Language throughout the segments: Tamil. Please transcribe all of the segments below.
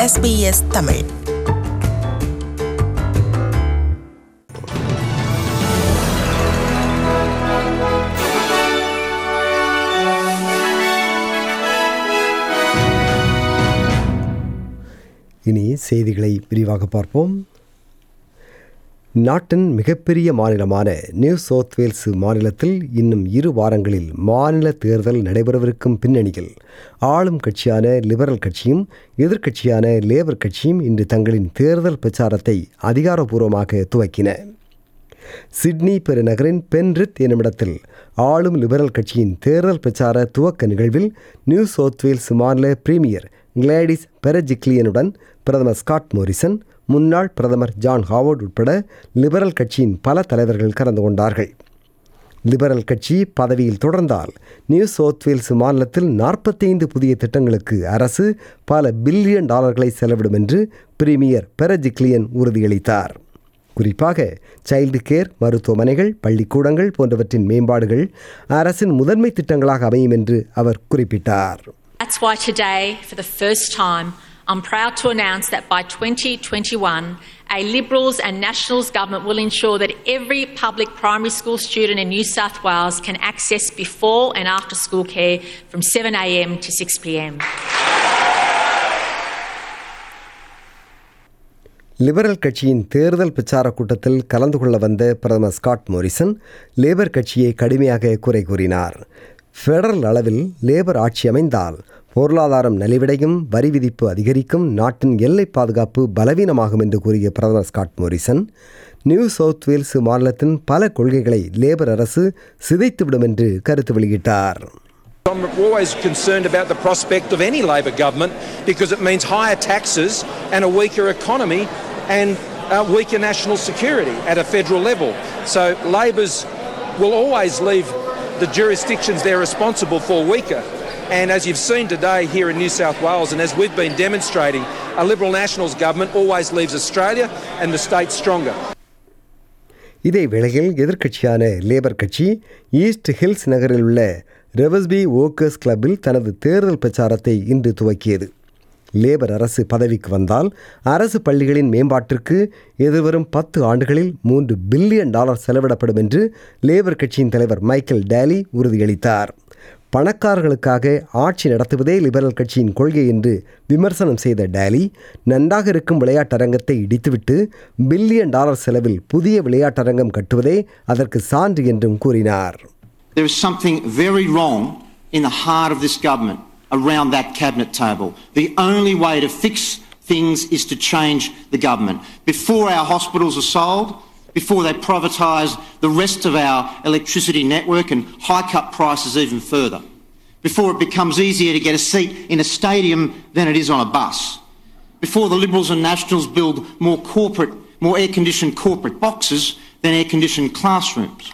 SBS தமிழ் இனி செய்திகளை விரிவாக பார்ப்போம் நாட்டின் மிகப்பெரிய மாநிலமான நியூ சவுத் வேல்ஸ் மாநிலத்தில் இன்னும் இரு வாரங்களில் மாநில தேர்தல் நடைபெறவிருக்கும் பின்னணியில் ஆளும் கட்சியான லிபரல் கட்சியும் எதிர்க்கட்சியான லேபர் கட்சியும் இன்று தங்களின் தேர்தல் பிரச்சாரத்தை அதிகாரப்பூர்வமாக துவக்கின சிட்னி பெருநகரின் பென்ரித் என்னுமிடத்தில் ஆளும் லிபரல் கட்சியின் தேர்தல் பிரச்சார துவக்க நிகழ்வில் நியூ சவுத் வேல்ஸ் மாநில பிரீமியர் கிளாடிஸ் பெரஜிக்லியனுடன் பிரதமர் ஸ்காட் மோரிசன் முன்னாள் பிரதமர் ஜான் ஹாவர்ட் உட்பட லிபரல் கட்சியின் பல தலைவர்கள் கலந்து கொண்டார்கள் லிபரல் கட்சி பதவியில் தொடர்ந்தால் நியூ சவுத் வேல்ஸ் மாநிலத்தில் நாற்பத்தைந்து புதிய திட்டங்களுக்கு அரசு பல பில்லியன் டாலர்களை செலவிடும் என்று பிரீமியர் பெரஜிக்லியன் உறுதியளித்தார் குறிப்பாக சைல்டு கேர் மருத்துவமனைகள் பள்ளிக்கூடங்கள் போன்றவற்றின் மேம்பாடுகள் அரசின் முதன்மை திட்டங்களாக அமையும் என்று அவர் குறிப்பிட்டார் That's why today, for the first time, I'm proud to announce that by 2021, a Liberals and Nationals government will ensure that every public primary school student in New South Wales can access before and after school care from 7am to 6pm. Liberal கட்சியின் தேர்தல் பிரச்சார கூட்டத்தில் கலந்து கொள்ள வந்த பிரதமர் ஸ்காட் மோரிசன் லேபர் கட்சியை கடுமையாக குறை கூறினார் ஃபெடரல் அளவில் லேபர் ஆட்சி அமைந்தால் பொருளாதாரம் நலிவடையும் வரி விதிப்பு அதிகரிக்கும் நாட்டின் எல்லை பாதுகாப்பு பலவீனமாகும் என்று கூறிய பிரதமர் Scott Morrison New South Wales மாநிலத்தின் பல கொள்கைகளை லேபர் அரசு சிதைத்துவிடும் என்று கருத்து வெளியிட்டார் I'm always concerned about the prospect of any Labor government because it means higher taxes and a weaker economy and uh, weaker national security at a federal level. So Labor's will always leave the jurisdictions they're responsible for weaker. And as you've seen today here in New South Wales, and as we've been demonstrating, a Liberal Nationals government always leaves Australia and the state stronger. இதே வேளையில் எதிர்க்கட்சியான லேபர் கட்சி ஈஸ்ட் ஹில்ஸ் நகரில் உள்ள ரெவஸ்பி ஓக்கர்ஸ் கிளப்பில் தனது தேர்தல் பிரச்சாரத்தை இன்று துவக்கியது லேபர் அரசு பதவிக்கு வந்தால் அரசு பள்ளிகளின் மேம்பாட்டிற்கு எதிர்வரும் பத்து ஆண்டுகளில் மூன்று பில்லியன் டாலர் செலவிடப்படும் என்று லேபர் கட்சியின் தலைவர் மைக்கேல் டேலி உறுதியளித்தார் பணக்காரர்களுக்காக ஆட்சி நடத்துவதே லிபரல் கட்சியின் கொள்கை என்று விமர்சனம் செய்த டேலி நன்றாக இருக்கும் விளையாட்டரங்கத்தை இடித்துவிட்டு பில்லியன் டாலர் செலவில் புதிய விளையாட்டரங்கம் கட்டுவதே அதற்கு சான்று என்றும் கூறினார் There is something very wrong in the heart of this government around that cabinet table. The only way to fix things is to change the government. Before our hospitals are sold, before they privatise the rest of our electricity network and hike up prices even further, before it becomes easier to get a seat in a stadium than it is on a bus, before the Liberals and Nationals build more corporate, more air-conditioned corporate boxes than air-conditioned classrooms.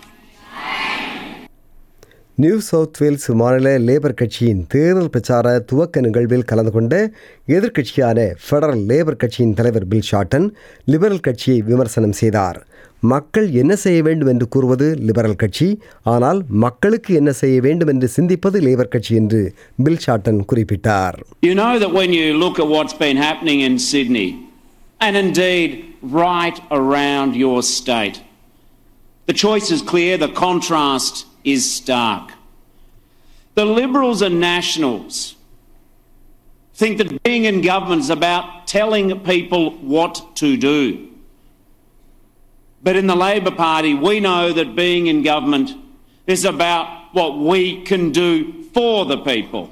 New South Wales மாநில லேபர் கட்சியின் தேர்தல் பிரச்சார துவக்க நிகழ்வில் கலந்து கொண்ட எதிர்க்கட்சியான ஃபெடரல் லேபர் கட்சியின் தலைவர் பில் ஷார்டன் லிபரல் கட்சியை விமர்சனம் செய்தார் மக்கள் என்ன செய்ய வேண்டும் என்று கூறுவது லிபரல் கட்சி ஆனால் மக்களுக்கு என்ன செய்ய வேண்டும் என்று சிந்திப்பது லேபர் கட்சி என்று பில் ஷார்டன் குறிப்பிட்டார் You know that when you look at what's been happening in Sydney, and indeed right around your state, the choice is clear, the contrast is stark. The Liberals and Nationals think that being in government is about telling people what to do. But in the Labor Party, we know that being in government is about what we can do for the people.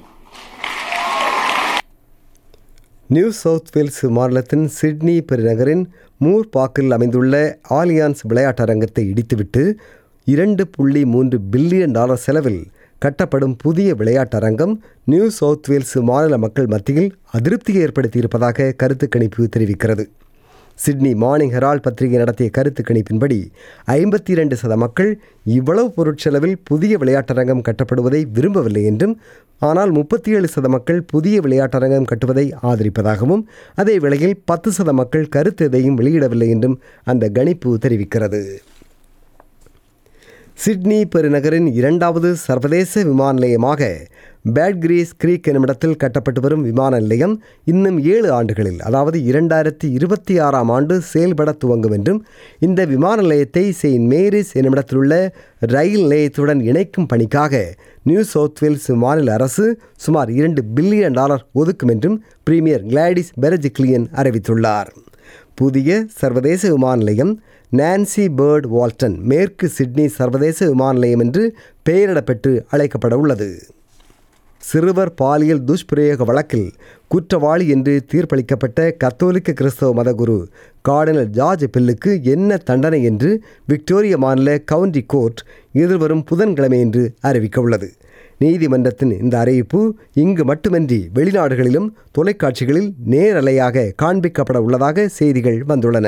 New South Wales மாநிலத்தின் சிட்னி பெருநகரின் மூர் பாக்கில் அமைந்துள்ள ஆலியான்ஸ் விளையாட்டரங்கத்தை இடித்துவிட்டு இரண்டு புள்ளி மூன்று பில்லியன் டாலர் செலவில் கட்டப்படும் புதிய விளையாட்டரங்கம் நியூ சவுத் வேல்ஸ் மாநில மக்கள் மத்தியில் அதிருப்தியை ஏற்படுத்தியிருப்பதாக கருத்து கணிப்பு தெரிவிக்கிறது சிட்னி மார்னிங் ஹெரால்ட் பத்திரிகை நடத்திய கருத்து கணிப்பின்படி ஐம்பத்தி இரண்டு சத மக்கள் இவ்வளவு பொருட்செலவில் புதிய விளையாட்டரங்கம் கட்டப்படுவதை விரும்பவில்லை என்றும் ஆனால் முப்பத்தி ஏழு சத மக்கள் புதிய விளையாட்டரங்கம் கட்டுவதை ஆதரிப்பதாகவும் அதே வேளையில் பத்து சத மக்கள் கருத்து எதையும் வெளியிடவில்லை என்றும் அந்த கணிப்பு தெரிவிக்கிறது சிட்னி பெருநகரின் இரண்டாவது சர்வதேச விமான நிலையமாக பேட்கிரீஸ் கிரீக் என்னுமிடத்தில் கட்டப்பட்டு வரும் விமான நிலையம் இன்னும் ஏழு ஆண்டுகளில் அதாவது இரண்டாயிரத்தி இருபத்தி ஆறாம் ஆண்டு செயல்பட துவங்கும் என்றும் இந்த விமான நிலையத்தை செயின்ட் மேரிஸ் என்னுமிடத்திலுள்ள ரயில் நிலையத்துடன் இணைக்கும் பணிக்காக நியூ சவுத் வேல்ஸ் மாநில அரசு சுமார் இரண்டு பில்லியன் டாலர் ஒதுக்கும் என்றும் பிரீமியர் கிளாடிஸ் பெரஜிக்லியன் அறிவித்துள்ளார் புதிய சர்வதேச விமான நிலையம் நான்சி பேர்ட் வால்டன் மேற்கு சிட்னி சர்வதேச விமான நிலையம் என்று பெயரிடப்பட்டு அழைக்கப்பட உள்ளது சிறுவர் பாலியல் துஷ்பிரயோக வழக்கில் குற்றவாளி என்று தீர்ப்பளிக்கப்பட்ட கத்தோலிக்க கிறிஸ்தவ மதகுரு கார்டினல் ஜார்ஜ் பில்லுக்கு என்ன தண்டனை என்று விக்டோரிய மாநில கவுண்டி கோர்ட் எதிர்வரும் புதன்கிழமை என்று அறிவிக்க உள்ளது நீதிமன்றத்தின் இந்த அறிவிப்பு இங்கு மட்டுமின்றி வெளிநாடுகளிலும் தொலைக்காட்சிகளில் நேரலையாக காண்பிக்கப்பட உள்ளதாக செய்திகள் வந்துள்ளன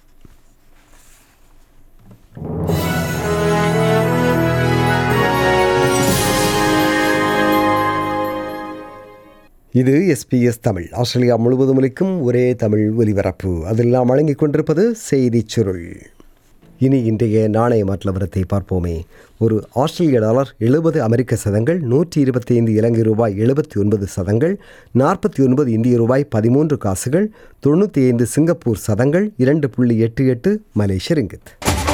இது எஸ்பிஎஸ் தமிழ் ஆஸ்திரேலியா முழுவதும் ஒலிக்கும் ஒரே தமிழ் ஒலிபரப்பு அதில் நாம் வழங்கிக் கொண்டிருப்பது செய்திச் சுருள் இனி இன்றைய நாணய மாற்றவரத்தை பார்ப்போமே ஒரு ஆஸ்திரேலிய டாலர் எழுபது அமெரிக்க சதங்கள் நூற்றி இருபத்தி ஐந்து இலங்கை ரூபாய் எழுபத்தி ஒன்பது சதங்கள் நாற்பத்தி ஒன்பது இந்திய ரூபாய் பதிமூன்று காசுகள் தொண்ணூற்றி ஐந்து சிங்கப்பூர் சதங்கள் இரண்டு புள்ளி எட்டு எட்டு மலேசிய ரிங்கித்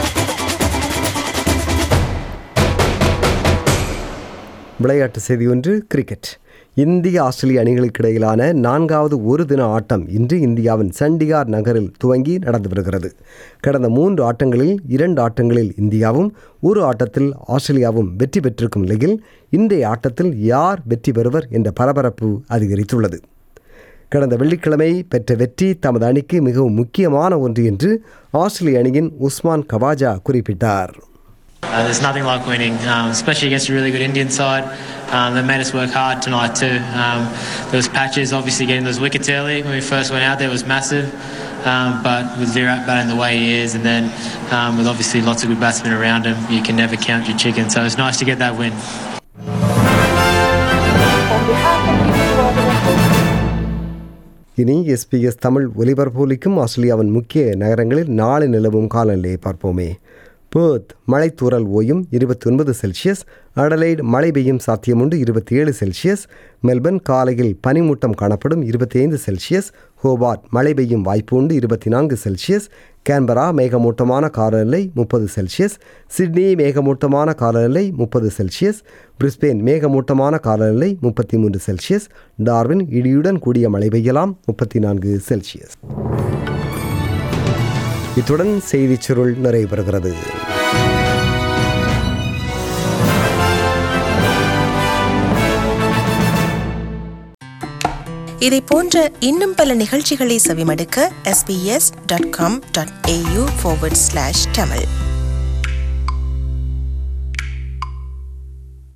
விளையாட்டு செய்தி ஒன்று கிரிக்கெட் இந்திய ஆஸ்திரேலிய அணிகளுக்கு இடையிலான நான்காவது ஒரு தின ஆட்டம் இன்று இந்தியாவின் சண்டிகார் நகரில் துவங்கி நடந்து வருகிறது கடந்த மூன்று ஆட்டங்களில் இரண்டு ஆட்டங்களில் இந்தியாவும் ஒரு ஆட்டத்தில் ஆஸ்திரேலியாவும் வெற்றி பெற்றிருக்கும் நிலையில் இன்றைய ஆட்டத்தில் யார் வெற்றி பெறுவர் என்ற பரபரப்பு அதிகரித்துள்ளது கடந்த வெள்ளிக்கிழமை பெற்ற வெற்றி தமது அணிக்கு மிகவும் முக்கியமான ஒன்று என்று ஆஸ்திரேலிய அணியின் உஸ்மான் கவாஜா குறிப்பிட்டார் Uh, there's nothing like winning, um, especially against a really good Indian side. Um, they made us work hard tonight too. Um, there was patches, obviously getting those wickets early when we first went out there was massive. Um, but with Virat batting the way he is, and then um, with obviously lots of good batsmen around him, you can never count your chickens. So it's nice to get that win. இனி எஸ்பிஎஸ் தமிழ் ஒலிபரப்பொலிக்கும் ஆஸ்திரேலியாவின் முக்கிய நகரங்களில் நாளை நிலவும் காலநிலையை பார்ப்போமே பேர்த் மழைத்தூறல் ஓயும் இருபத்தி ஒன்பது செல்சியஸ் அடலைட் மழை பெய்யும் சாத்தியமுண்டு இருபத்தி ஏழு செல்சியஸ் மெல்பர்ன் காலையில் பனிமூட்டம் காணப்படும் இருபத்தி ஐந்து செல்சியஸ் ஹோபார்ட் மழை பெய்யும் வாய்ப்பு உண்டு இருபத்தி நான்கு செல்சியஸ் கேன்பரா மேகமூட்டமான காலநிலை முப்பது செல்சியஸ் சிட்னி மேகமூட்டமான காலநிலை முப்பது செல்சியஸ் பிரிஸ்பெயின் மேகமூட்டமான காலநிலை முப்பத்தி மூன்று செல்சியஸ் டார்வின் இடியுடன் கூடிய மழை பெய்யலாம் முப்பத்தி நான்கு செல்சியஸ் இத்துடன் செய்திச் சுருள் நிறைவு பெறுகிறது இதை போன்ற இன்னும் பல நிகழ்ச்சிகளை செவிமடுக்க sbs.com.au forward slash tamil